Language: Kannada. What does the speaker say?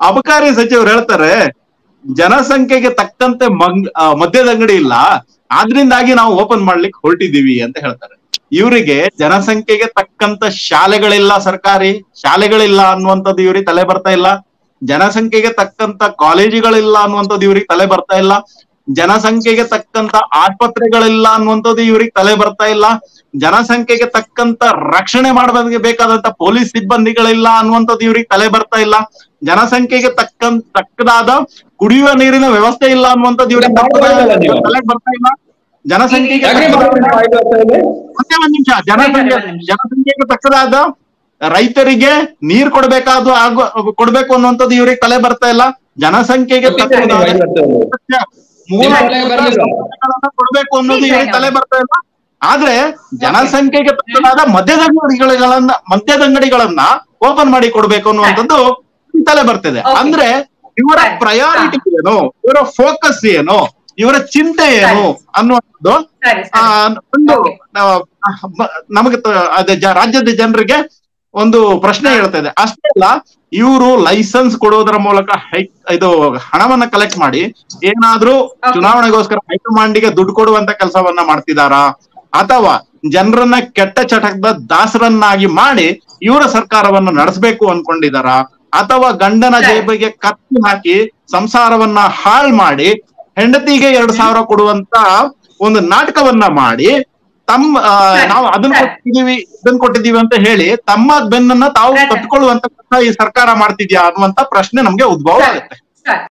ಅಬಕಾರಿ ಸಚಿವರು ಹೇಳ್ತಾರೆ ಜನಸಂಖ್ಯೆಗೆ ತಕ್ಕಂತೆ ಮಂಗ್ ಆ, ಮದ್ಯದ ಅಂಗಡಿ ಇಲ್ಲ ಆದ್ರಿಂದಾಗಿ ನಾವು ಓಪನ್ ಮಾಡ್ಲಿಕ್ಕೆ ಹೊರಟಿದೀವಿ ಅಂತ ಹೇಳ್ತಾರೆ ಇವರಿಗೆ ಜನಸಂಖ್ಯೆಗೆ ತಕ್ಕಂತ ಶಾಲೆಗಳಿಲ್ಲ ಸರ್ಕಾರಿ ಶಾಲೆಗಳಿಲ್ಲ ಅನ್ನುವಂಥದ್ದು ಇವ್ರಿಗೆ ತಲೆ ಬರ್ತಾ ಇಲ್ಲ ಜನಸಂಖ್ಯೆಗೆ ತಕ್ಕಂತ ಕಾಲೇಜುಗಳಿಲ್ಲ ಅನ್ನುವಂಥದ್ದು ಇವ್ರಿಗೆ ತಲೆ ಬರ್ತಾ ಇಲ್ಲ ಜನಸಂಖ್ಯೆಗೆ ತಕ್ಕಂತ ಆಸ್ಪತ್ರೆಗಳಿಲ್ಲ ಅನ್ನುವಂಥದ್ದು ಇವ್ರಿಗೆ ತಲೆ ಬರ್ತಾ ಇಲ್ಲ ಜನಸಂಖ್ಯೆಗೆ ತಕ್ಕಂತ ರಕ್ಷಣೆ ಮಾಡಬೇಕು ಬೇಕಾದಂತ ಪೊಲೀಸ್ ಸಿಬ್ಬಂದಿಗಳಿಲ್ಲ ಅನ್ನುವಂಥದ್ದು ಇವ್ರಿಗೆ ತಲೆ ಬರ್ತಾ ಇಲ್ಲ ಜನಸಂಖ್ಯೆಗೆ ತಕ್ಕಂತ ತಕ್ಕದಾದ ಕುಡಿಯುವ ನೀರಿನ ವ್ಯವಸ್ಥೆ ಇಲ್ಲ ಅನ್ನುವಂಥದ್ದು ಇವ್ರಿಗೆ ಮಾಡ್ಬೋದಲ್ಲ ನೀವು? ತಲೆ ಬರ್ತಾ ಇಲ್ಲ ಜನಸಂಖ್ಯೆಗೆ ಯಾಕೆ ತಕ್ಕದಾದ- ಮಾತಾಡ್ತಾ ಇದ್ದಾರೆ? ಒಂದೇ ಒಂದ್ ನಿಮಿಷ ಜನಸಂಖ್ಯೆ ಒಂದ್ ನಿಮಿಷ. ಜನಸಂಖ್ಯೆಗೆ ತಕ್ಕದಾದ ರೈತರಿಗೆ ನೀರ್ ಕೊಡ್ಬೇಕಾದ ಆಗು ಕೊಡ್ಬೇಕು ಅನ್ನುವಂಥದ್ದು ಇವ್ರಿಗೆ ತಲೆ ಬರ್ತಾ ಇಲ್ಲ ಜನಸಂಖ್ಯೆಗೆ ಕೊಟ್ಟಿದ್ದಾರೆ ನೀವು ತಕ್ಕದಾದ ಐದು ವರ್ಷದಲ್ಲಿ. ಮೂಲಭೂತ ತಲೆ ಬರ್ಲಿಲ್ಲ. ಸೌಕರ್ಯಗಳನ್ನ ಕೊಡ್ಬೇಕು ಅನ್ನೋದು ಇಲ್ಲ, ಇವ್ರಿಗೆ ಇಲ್ಲ. ತಲೆ ಬರ್ತಾ ಇಲ್ಲ ಆದ್ರೆ ಜನಸಂಖ್ಯೆಗೆ ತಕ್ಕದಾದ ಮದ್ಯದ ಅಂಗಡಿಗಳನ್ನ ಮದ್ಯದ ಅಂಗಡಿಗಳನ್ನ ಓಪನ್ ಮಾಡಿ ಕೊಡ್ಬೇಕು ಅನ್ನುವಂಥದ್ದು ತಲೆ ಬರ್ತಿದೆ Okay. ಅಂದ್ರೆ ಇವರ ಸರಿ. ಪ್ರಯಾರಿಟಿ ಏನು ಇವರ ಫೋಕಸ್ ಏನು ಇವರ ಚಿಂತೆ ಏನು ಅನ್ನುವಂಥದ್ದು ಸರಿ ಆ, ಸರಿ ಒಂದು Okay. ಆ, ಬ- ನಮಗೆ ತ- ಅದೇ ಜ- ರಾಜ್ಯದ ಜನರಿಗೆ ಒಂದು ಪ್ರಶ್ನೆ ಹೇಳ್ತಾ ಇದೆ ಅಷ್ಟೇ ಅಲ್ಲ ಇವರು ಲೈಸೆನ್ಸ್ ಕೊಡೋದರ ಮೂಲಕ ಹೈ ಇದು ಹಣವನ್ನ ಕಲೆಕ್ಟ್ ಮಾಡಿ ಏನಾದ್ರೂ Okay. ಚುನಾವಣೆಗೋಸ್ಕರ ಹೈಕಮಾಂಡಿಗೆ ದುಡ್ಡು ಕೊಡುವಂತ ಕೆಲಸವನ್ನ ಮಾಡ್ತಿದಾರಾ ಅಥವಾ ಜನರನ್ನ ಕೆಟ್ಟ ಚಟಕದ ದಾಸರನ್ನಾಗಿ ಮಾಡಿ ಇವರ ಸರ್ಕಾರವನ್ನ ನಡೆಸಬೇಕು ಅನ್ಕೊಂಡಿದಾರ ಅಥವಾ ಗಂಡನ ಸರಿ. ಜೇಬಿಗೆ ಕತ್ತಿ ಹಾಕಿ ಸಂಸಾರವನ್ನ ಹಾಳ್ ಮಾಡಿ ಹೆಂಡತಿಗೆ ಎರಡ್ ಸಾವಿರ ಕೊಡುವಂತ ಒಂದು ನಾಟಕವನ್ನ ಮಾಡಿ ತಮ್ಮ ಆ, ಸರಿ. ನಾವು ಅದನ್ನ ಸರಿ. ಕೊಟ್ಟಿದೀವಿ ಇದನ್ನ ಕೊಟ್ಟಿದೀವಿ ಅಂತ ಹೇಳಿ ತಮ್ಮ ಬೆನ್ನನ್ನ ತಾವು ಸರಿ. ಕಟ್ಕೊಳ್ಳುವಂತ ಕೆಲಸ ಈ ಸರ್ಕಾರ ಮಾಡ್ತಿದ್ಯಾ ಅನ್ನುವಂತ ಪ್ರಶ್ನೆ ನಮ್ಗೆ ಉದ್ಭವ ಸರಿ ಆಗುತ್ತೆ ಸರಿ